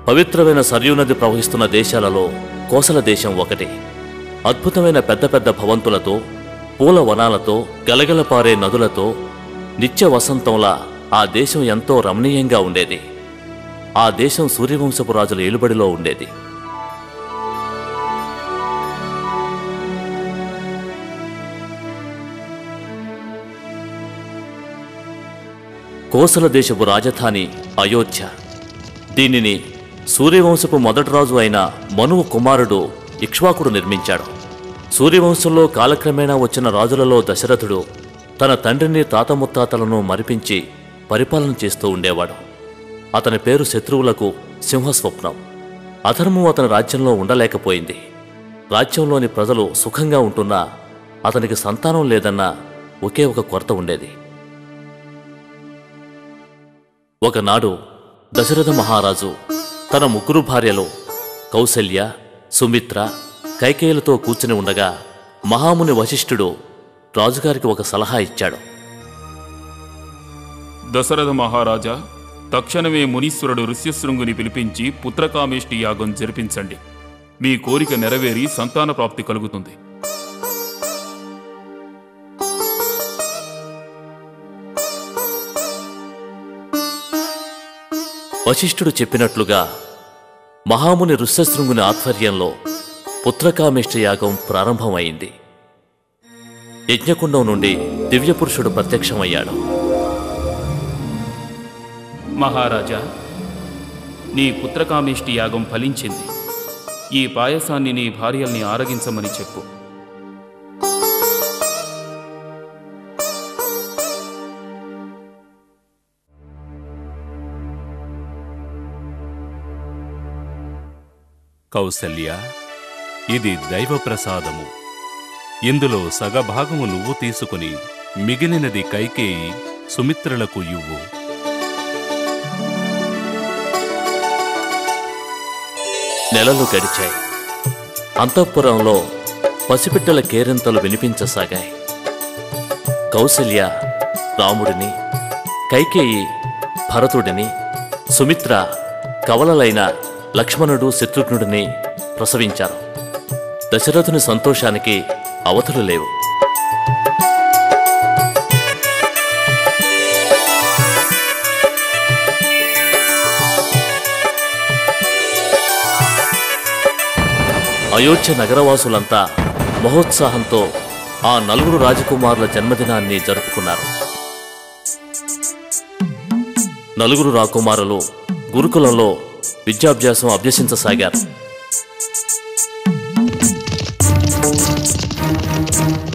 పవిత్రమైన సర్యూనది ప్రవహిస్తున్న దేశాలలో కోసల దేశం ఒకటి అద్భుతమైన పెద్ద పెద్ద భవంతులతో పూల వనాలతో గలగలపారే నదులతో నిత్య వసంతంలా ఆ దేశం ఎంతో రమణీయంగా ఉండేది ఆ దేశం సూర్యవంశపు రాజుల ఏలుబడిలో ఉండేది కోసల దేశపు రాజధాని అయోధ్య దీనిని సూర్యవంశపు మొదటి రాజు అయిన మనువు కుమారుడు ఇక్ష్వాకుడు నిర్మించాడు సూర్యవంశంలో కాలక్రమేణా వచ్చిన రాజులలో దశరథుడు తన తండ్రిని తాత ముత్తాతలను మరిపించి పరిపాలన చేస్తూ ఉండేవాడు అతని పేరు శత్రువులకు సింహస్వప్నం అధర్మం అతని రాజ్యంలో ఉండలేకపోయింది రాజ్యంలోని ప్రజలు సుఖంగా ఉంటున్నా అతనికి సంతానం లేదన్న ఒకే ఒక కొరత ఉండేది ఒకనాడు దశరథ మహారాజు తన ముగ్గురు భార్యలు కౌసల్య సుమిత్ర కైకేయులతో కూర్చుని ఉండగా మహాముని వశిష్ఠుడు రాజుగారికి ఒక సలహా ఇచ్చాడు దశరథ మహారాజా తక్షణమే మునీశ్వరుడు ఋష్యశృంగుని పిలిపించి పుత్రకామేష్టి యాగం జరిపించండి మీ కోరిక నెరవేరి సంతాన ప్రాప్తి కలుగుతుంది వశిష్ఠుడు చెప్పినట్లుగా మహాముని ఋష్యశృంగుని ఆధ్వర్యంలో పుత్రకామేష్ట యాగం ప్రారంభమైంది యజ్ఞకుండం నుండి దివ్యపురుషుడు ప్రత్యక్షమయ్యాడు మహారాజా నీ పుత్రకామేష్టి యాగం ఫలించింది ఈ పాయసాన్ని నీ భార్యల్ని ఆరగించమని చెప్పు కౌసల్య ఇది దైవ ప్రసాదము ఇందులో సగభాగము నువ్వు తీసుకుని మిగిలినది కైకేయి సుమిత్రలకు ఇవ్వు నెలలు గడిచాయి అంతఃపురంలో పసిపిట్టల కేరింతలు వినిపించసాగాయి కౌసల్య రాముడిని కైకేయి భరతుడిని సుమిత్ర కవలలైన లక్ష్మణుడు శత్రుఘ్నుడిని ప్రసవించారు దశరథుని సంతోషానికి అవధులు లేవు అయోధ్య నగరవాసులంతా మహోత్సాహంతో ఆ నలుగురు రాజకుమారుల జన్మదినాన్ని జరుపుకున్నారు నలుగురు రాకుమారులు గురుకులంలో విద్యాభ్యాసం అభ్యసించసాగారు